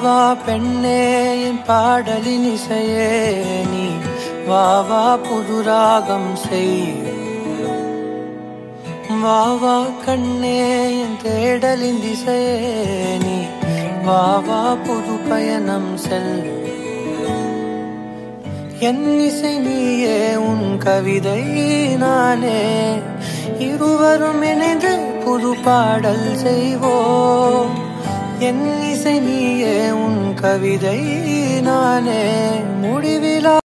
வா பெண்ணே என் பாடலின் இசையே நீ வா வா புது ராகம் செய் வா வா கண்ணே என் தேடலின் திசையே நீ வா வா புது பயணம் செல் என் இசை நீயே உன் கவிதை நானே இருவரும் இணைந்து புது பாடல் செய்வோம் என் இசை நீயே உன் கவிதை நானே முடிவிலா